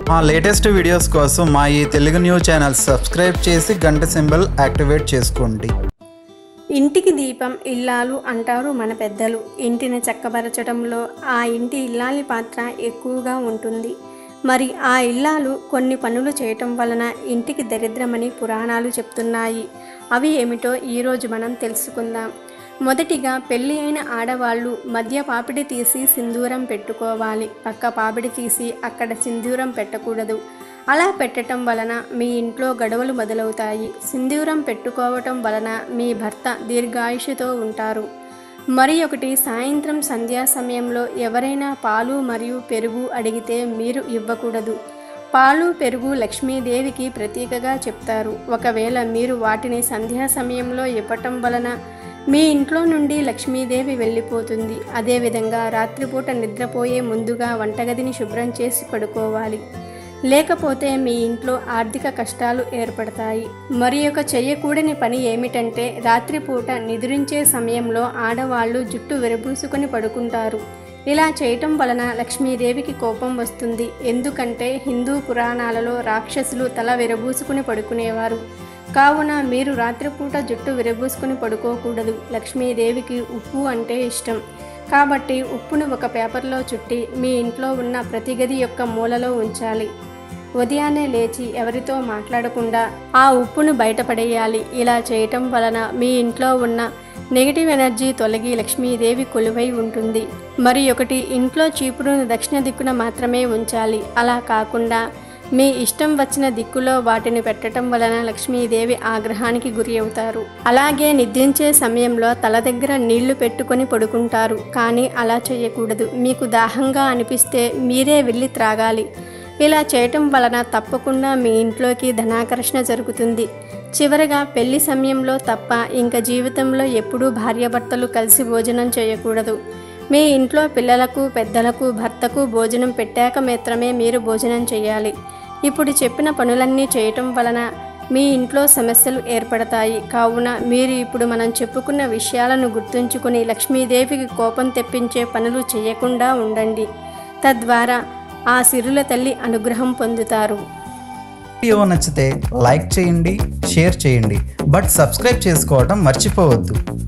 మా latest videos కోసం మా ఈ తెలుగు న్యూస్ ఛానల్ సబ్స్క్రైబ్ చేసి గంట సింబల్ యాక్టివేట్ చేసుకోండి ఇంటికి దీపం ఇల్లాలు అంటారు మన పెద్దలు ఇంటిని చక్కబరచడంలో ఆ ఇంటి ఇల్లాలి పాత్ర ఎక్కువగా ఉంటుంది మరి ఆ ఇల్లాలు కొన్ని పనులు చేయటం వలన ఇంటికి దరిద్రమని పురాణాలు చెప్తున్నాయి అవి ఏమిటో ఈరోజు మనం తెలుసుకుందాం మొదటిగా పెళ్ళి అయిన ఆడవాళ్ళు మధ్య పాపిడి తీసి సింధూరం పెట్టుకోవాలి పక్క పాపిడి తీసి అక్కడ సింధూరం పెట్టకూడదు అలా పెట్టటం వలన మీ ఇంట్లో గొడవలు మొదలవుతాయి సింధూరం పెట్టుకోవటం వలన మీ భర్త దీర్ఘాయుషుతో ఉంటారు మరి ఒకటి సాయంత్రం సంధ్యా సమయంలో ఎవరైనా పాలు మరియు పెరుగు అడిగితే మీరు ఇవ్వకూడదు పాలు పెరుగు లక్ష్మీదేవికి ప్రతీకగా చెప్తారు ఒకవేళ మీరు వాటిని సంధ్యా సమయంలో ఇవ్వటం వలన మీ ఇంట్లో నుండి లక్ష్మీదేవి వెళ్ళిపోతుంది అదేవిధంగా రాత్రిపూట నిద్రపోయే ముందుగా వంటగదిని శుభ్రం చేసి పడుకోవాలి లేకపోతే మీ ఇంట్లో ఆర్థిక కష్టాలు ఏర్పడతాయి మరి ఒక చెయ్యకూడని పని ఏమిటంటే రాత్రిపూట నిద్రించే సమయంలో ఆడవాళ్ళు జుట్టు విరబూసుకొని పడుకుంటారు ఇలా చేయటం వలన లక్ష్మీదేవికి కోపం వస్తుంది ఎందుకంటే హిందూ పురాణాలలో రాక్షసులు తల విరబూసుకుని పడుకునేవారు కావున మీరు రాత్రిపూట జుట్టు విరబూసుకుని పడుకోకూడదు లక్ష్మీదేవికి ఉప్పు అంటే ఇష్టం కాబట్టి ఉప్పును ఒక పేపర్లో చుట్టి మీ ఇంట్లో ఉన్న ప్రతి గది యొక్క మూలలో ఉంచాలి ఉదయాన్నే లేచి ఎవరితో మాట్లాడకుండా ఆ ఉప్పును బయటపడేయాలి ఇలా చేయటం వలన మీ ఇంట్లో ఉన్న నెగిటివ్ ఎనర్జీ తొలగి లక్ష్మీదేవి కొలువై ఉంటుంది మరి ఒకటి ఇంట్లో చీపురును దక్షిణ దిక్కున మాత్రమే ఉంచాలి అలా కాకుండా మీ ఇష్టం వచ్చిన దిక్కులో వాటిని పెట్టడం వలన లక్ష్మీదేవి ఆగ్రహానికి గురి అవుతారు అలాగే నిద్రించే సమయంలో తల దగ్గర నీళ్లు పెట్టుకొని పడుకుంటారు కానీ అలా చేయకూడదు మీకు దాహంగా అనిపిస్తే మీరే వెళ్ళి త్రాగాలి ఇలా చేయటం వలన తప్పకుండా మీ ఇంట్లోకి ధనాకర్షణ జరుగుతుంది చివరగా పెళ్లి సమయంలో తప్ప ఇంకా జీవితంలో ఎప్పుడూ భార్యాభర్తలు కలిసి భోజనం చేయకూడదు మీ ఇంట్లో పిల్లలకు పెద్దలకు భర్తకు భోజనం పెట్టాక మాత్రమే మీరు భోజనం చేయాలి ఇప్పుడు చెప్పిన పనులన్నీ చేయటం వలన మీ ఇంట్లో సమస్యలు ఏర్పడతాయి కావున మీరు ఇప్పుడు మనం చెప్పుకున్న విషయాలను గుర్తుంచుకుని లక్ష్మీదేవికి కోపం తెప్పించే పనులు చేయకుండా ఉండండి తద్వారా ఆ సిరుల తల్లి అనుగ్రహం పొందుతారు వీడియో నచ్చితే లైక్ చేయండి షేర్ చేయండి బట్ సబ్స్క్రైబ్ చేసుకోవడం మర్చిపోవద్దు